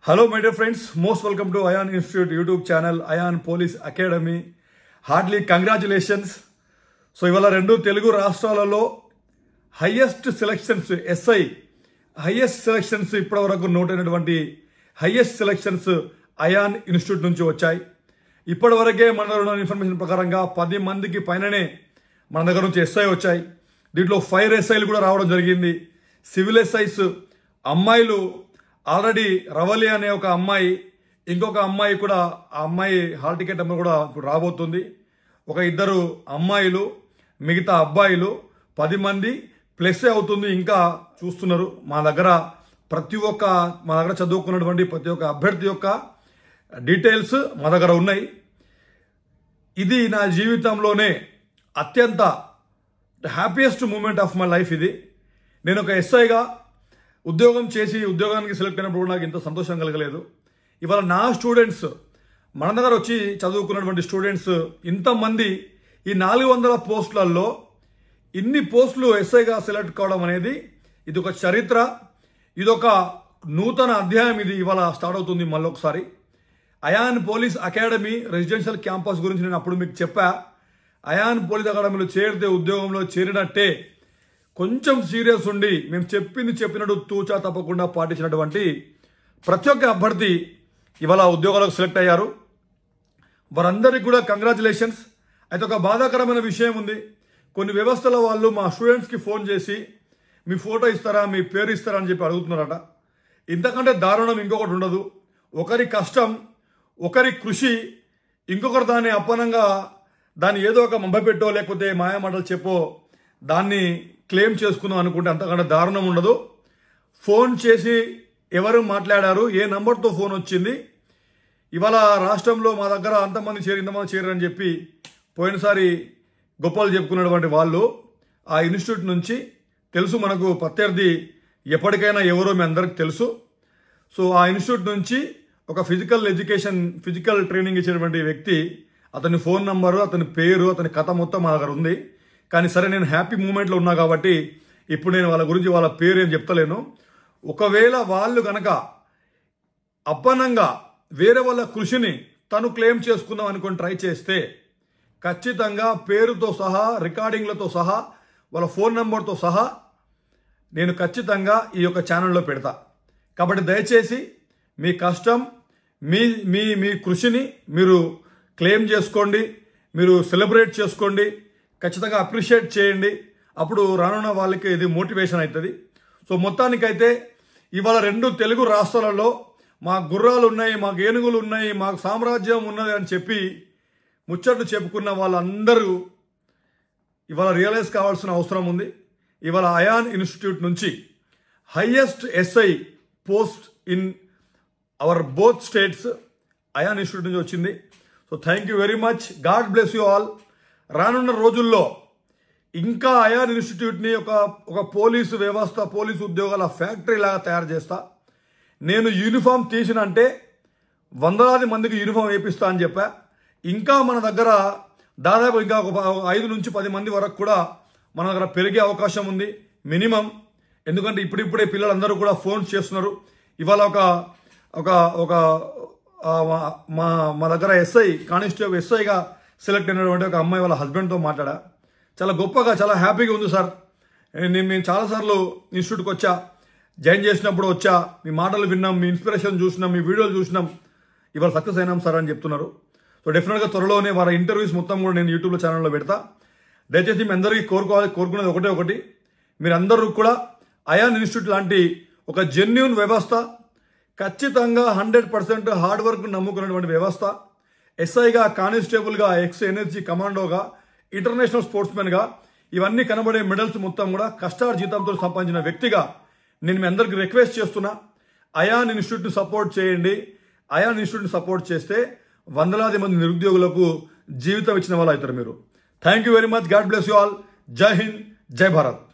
hello my dear friends most welcome to Ayan institute YouTube channel Ayan police academy heartily congratulations so ఇవాళ రెండు తెలుగు రాష్ట్రాలలో highest selections SI highest selections ఇప్పటివరకు నోటైనటువంటి highest selections Ayan institute నుంచి వచ్చాయి ఇప్పటివరకే మన దగ్గర ఉన్న ఇన్ఫర్మేషన్ ప్రకారంగా పది మందికి పైననే మన దగ్గర నుంచి ఎస్ఐ వచ్చాయి దీంట్లో ఫైర్ ఎస్ఐలు కూడా రావడం జరిగింది సివిల్ ఎస్ఐస్ అమ్మాయిలు ఆల్రెడీ రవలి అనే ఒక అమ్మాయి ఇంకొక అమ్మాయి కూడా ఆ అమ్మాయి హాల్ టికెట్ నెంబర్ కూడా ఇప్పుడు రాబోతుంది ఒక ఇద్దరు అమ్మాయిలు మిగతా అబ్బాయిలు పది మంది ప్లస్ అవుతుంది ఇంకా చూస్తున్నారు మా దగ్గర ప్రతి ఒక్క మా దగ్గర చదువుకున్నటువంటి ప్రతి ఒక్క అభ్యర్థి యొక్క డీటెయిల్స్ మా దగ్గర ఉన్నాయి ఇది నా జీవితంలోనే అత్యంత happiest moment of my life ఇది నేను ఒక ఎస్ఐగా ఉద్యోగం చేసి ఉద్యోగానికి సెలెక్ట్ అయినప్పుడు నాకు ఇంత సంతోషం కలగలేదు ఇవాళ నా స్టూడెంట్స్ మన దగ్గర వచ్చి చదువుకున్నటువంటి స్టూడెంట్స్ ఇంతమంది ఈ నాలుగు వందల పోస్టులలో ఇన్ని పోస్టులు ఎస్ఐగా సెలెక్ట్ కావడం అనేది ఇది ఒక చరిత్ర ఇదొక నూతన అధ్యాయం ఇది ఇవాళ స్టార్ట్ అవుతుంది మళ్ళీ ఒకసారి Ayan police academy residential campus గురించి నేను అప్పుడు మీకు చెప్పా అయాన్ పోలీస్ అకాడమీలో చేరితే ఉద్యోగంలో చేరినట్టే కొంచెం సీరియస్ ఉండి మేము చెప్పింది చెప్పినట్టు తూచా తప్పకుండా పాటించినటువంటి ప్రతి ఒక్క అభ్యర్థి ఇవాళ ఉద్యోగాలకు సెలెక్ట్ అయ్యారు వారందరికీ కూడా కంగ్రాచులేషన్స్ అయితే ఒక బాధాకరమైన విషయం ఉంది కొన్ని వ్యవస్థల వాళ్ళు మా స్టూడెంట్స్కి ఫోన్ చేసి మీ ఫోటో ఇస్తారా మీ పేరు ఇస్తారా అని చెప్పి అడుగుతున్నారట ఇంతకంటే దారుణం ఇంకొకటి ఉండదు ఒకరి కష్టం ఒకరి కృషి ఇంకొకరు దాన్ని అప్పనంగా దాన్ని ఏదో ఒక మంబపెట్టో లేకపోతే మాయమాటలు చెప్పో దాన్ని క్లెయిమ్ చేసుకుందాం అనుకుంటే అంతకంటే దారుణం ఉండదు ఫోన్ చేసి ఎవరు మాట్లాడారు ఏ నంబర్తో ఫోన్ వచ్చింది ఇవాళ రాష్ట్రంలో మా దగ్గర అంతమంది చేరి ఇంతమంది చేరని చెప్పి పోయినసారి గొప్పలు చెప్పుకున్నటువంటి వాళ్ళు ఆ ఇన్స్టిట్యూట్ నుంచి తెలుసు మనకు ప్రత్యర్థి ఎప్పటికైనా ఎవరో మీ అందరికి తెలుసు సో ఆ ఇన్స్టిట్యూట్ నుంచి ఒక ఫిజికల్ ఎడ్యుకేషన్ ఫిజికల్ ట్రైనింగ్ ఇచ్చినటువంటి వ్యక్తి అతని ఫోన్ నంబరు అతని పేరు అతని కథ మొత్తం మా దగ్గర ఉంది కానీ సరే నేను హ్యాపీ మూమెంట్లో ఉన్నా కాబట్టి ఇప్పుడు నేను వాళ్ళ గురించి వాళ్ళ పేరు ఏం చెప్తలేను ఒకవేళ వాళ్ళు గనక అప్పనంగా వేరే వాళ్ళ కృషిని తను క్లెయిమ్ చేసుకుందాం అనుకొని ట్రై చేస్తే ఖచ్చితంగా పేరుతో సహా రికార్డింగ్లతో సహా వాళ్ళ ఫోన్ నెంబర్తో సహా నేను ఖచ్చితంగా ఈ యొక్క ఛానల్లో పెడతా కాబట్టి దయచేసి మీ కష్టం మీ మీ మీ కృషిని మీరు క్లెయిమ్ చేసుకోండి మీరు సెలబ్రేట్ చేసుకోండి ఖచ్చితంగా అప్రిషియేట్ చేయండి అప్పుడు రానున్న వాళ్ళకి ఇది మోటివేషన్ అవుతుంది సో మొత్తానికైతే ఇవాళ రెండు తెలుగు రాష్ట్రాలలో మా గుర్రాలు ఉన్నాయి మాకు ఏనుగులు ఉన్నాయి మాకు సామ్రాజ్యం ఉన్నది అని చెప్పి ముచ్చట్లు చెప్పుకున్న వాళ్ళందరూ ఇవాళ రియలైజ్ కావాల్సిన అవసరం ఉంది ఇవాళ అయాన్ ఇన్స్టిట్యూట్ నుంచి highest SI post in our both states Ayan institute నుంచి వచ్చింది so thank you very much god bless you all రానున్న రోజుల్లో ఇంకా అయాన్ ఇన్స్టిట్యూట్ని ఒక ఒక పోలీసు వ్యవస్థ పోలీసు ఉద్యోగాల ఫ్యాక్టరీ లాగా తయారు చేస్తా నేను యూనిఫామ్ తీసినంటే వందలాది మందికి యూనిఫామ్ వేపిస్తా అని చెప్పా ఇంకా మన దగ్గర దాదాపు ఇంకా ఒక ఐదు నుంచి పది మంది వరకు కూడా మన దగ్గర పెరిగే అవకాశం ఉంది మినిమం ఎందుకంటే ఇప్పుడిప్పుడే పిల్లలందరూ కూడా ఫోన్స్ చేస్తున్నారు ఇవాళ ఒక ఒక ఒక మా మా దగ్గర ఎస్ఐ కానిస్టేబుల్ ఎస్ఐగా సెలెక్ట్ అయినటువంటి ఒక అమ్మాయి వాళ్ళ హస్బెండ్తో మాట్లాడా చాలా గొప్పగా చాలా హ్యాపీగా ఉంది సార్ నేను మేము చాలాసార్లు ఇన్స్టిట్యూట్కి వచ్చా జాయిన్ చేసినప్పుడు వచ్చా మీ మాటలు విన్నాం మీ ఇన్స్పిరేషన్ చూసినాం మీ వీడియోలు చూసినాం ఇవాళ సక్సెస్ అయినాం సార్ అని చెప్తున్నారు సో డెఫినెట్గా త్వరలోనే వారి ఇంటర్వ్యూస్ మొత్తం కూడా నేను యూట్యూబ్లో ఛానల్లో పెడతా దయచేసి మీ అందరికీ కోరుకోవాలి కోరుకునేది ఒకటే ఒకటి మీరందరూ కూడా అయాన్ ఇన్స్టిట్యూట్ లాంటి ఒక జెన్యున్ వ్యవస్థ ఖచ్చితంగా హండ్రెడ్ పర్సెంట్ హార్డ్ వర్క్ నమ్ముకున్నటువంటి వ్యవస్థ ఎస్ఐగా కానిస్టేబుల్గా ఎక్స్ ఎనర్జీ కమాండోగా ఇంటర్నేషనల్ స్పోర్ట్స్మెన్గా ఇవన్నీ కనబడే మెడల్స్ మొత్తం కూడా కష్టార్ జీతంతో సంపాదించిన వ్యక్తిగా నేను మీ అందరికి రిక్వెస్ట్ చేస్తున్నా అయాన్ ఇన్స్టిట్యూట్ని సపోర్ట్ చేయండి అయాన్ ఇన్స్టిట్యూట్ని సపోర్ట్ చేస్తే వందలాది మంది నిరుద్యోగులకు జీవితం ఇచ్చిన వాళ్ళు అవుతారు మీరు thank you very much god bless you all Jai Hind జై భారత్